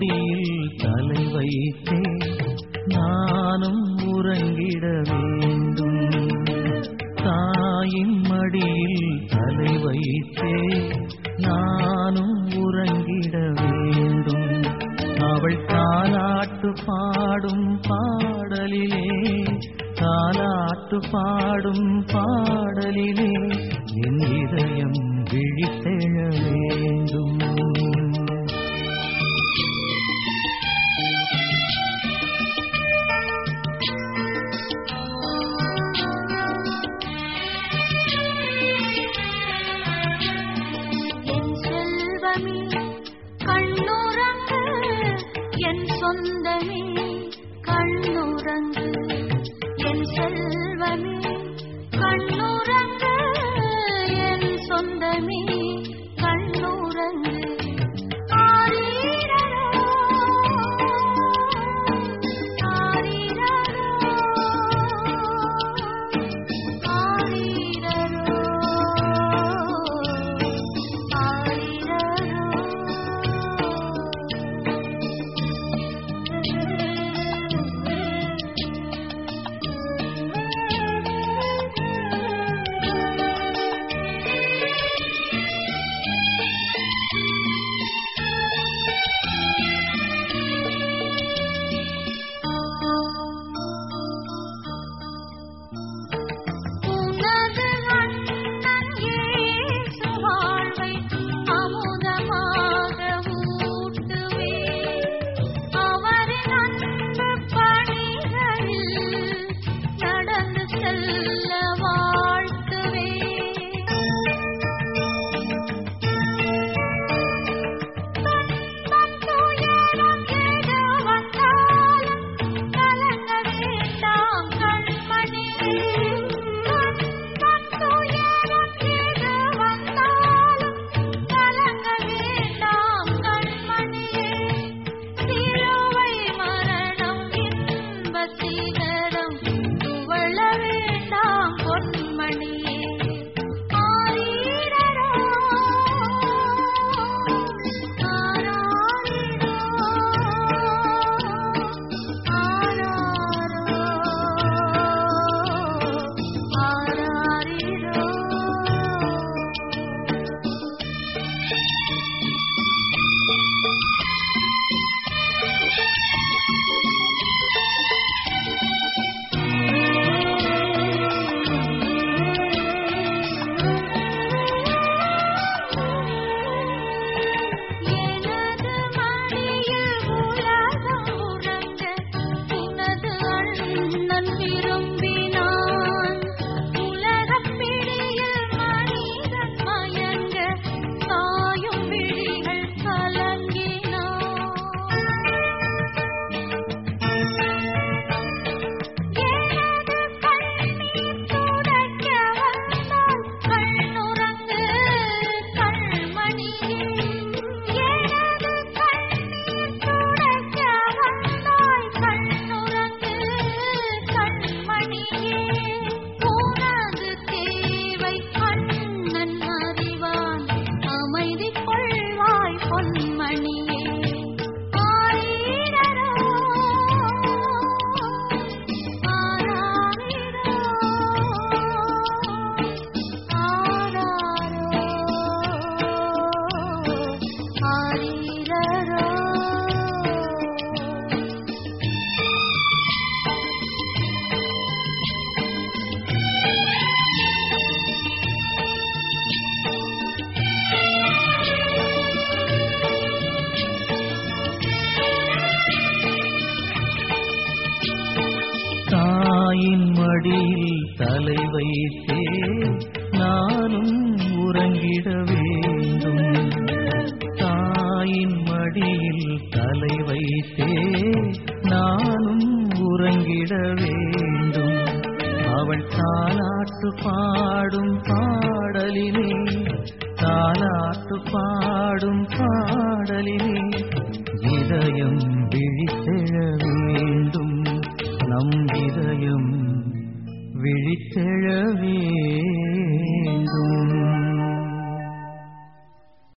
மடியில் தலை வைத்தே நானும் உறங்கிட வேண்டும் தாயின் மடியில் தலை வைத்தே நானும் உறங்கிட வேண்டும் அவள் தாலாட்டு பாடும் பாடலிலே தாலாட்டு பாடும் பாடலிலே என் இதயம் விழித்தெழ வேண்டும் என் செல்வமே கண்ணுறங்கு என் சொந்தமே கண்ணுறங்கு என் செல்வமே கண்ணுறங்கு என் சொந்தமே கண்ணுறங்கு ஆரீரரோ, ஆரீரரோ, உனது அண்ணன் இயேசு வாழ்வை அமுதமாக ஊட்டுவே அவரின் அன்பு பணிகளில் நடந்து செல்ல வாழ்த்துவே தன் துயரம் எது வந்தாலும் கலங்க வேண்டாம் கண்மணியே தன் துயரம் எது வந்தாலும் கலங்க வேண்டாம் கண்மணியே சிலுவை மரணம் இன்ப சிகரம் துவள வேண்டாம் பொன்மணியே ஆரீரரோ எனது மடியில் உலகம் உறங்க உனது அண்ணன் விரும்பினான் உலகப் பிடியில் மனிதன் மயங்க சாயும் விழிகள் கலங்கினான் எனது கண்ணீர் துடைக்க வந்தால் கண்ணுறங்கு கண்மணியே எனது கண்ணீர் துடைக்க வந்தாய் கண்ணுறங்கு கண்மணியே உனது தேவை அண்ணன் அறிவான் அமைதி கொள்வாய் பொன்மணியே ஆரீரரோ தாயின் மடியில் தலை வைத்தே நானும் உறங்கிட வேண்டும் தாயின் மடியில் தலை வைத்தே நானும் உறங்கிட வேண்டும் அவள் தாலாட்டு பாடும் பாடலிலே தாலாட்டு பாடும் பாடலிலே இதயம் விழித்தெழ வேண்டும் நம் இதயம் விழித்தெழ வேண்டும்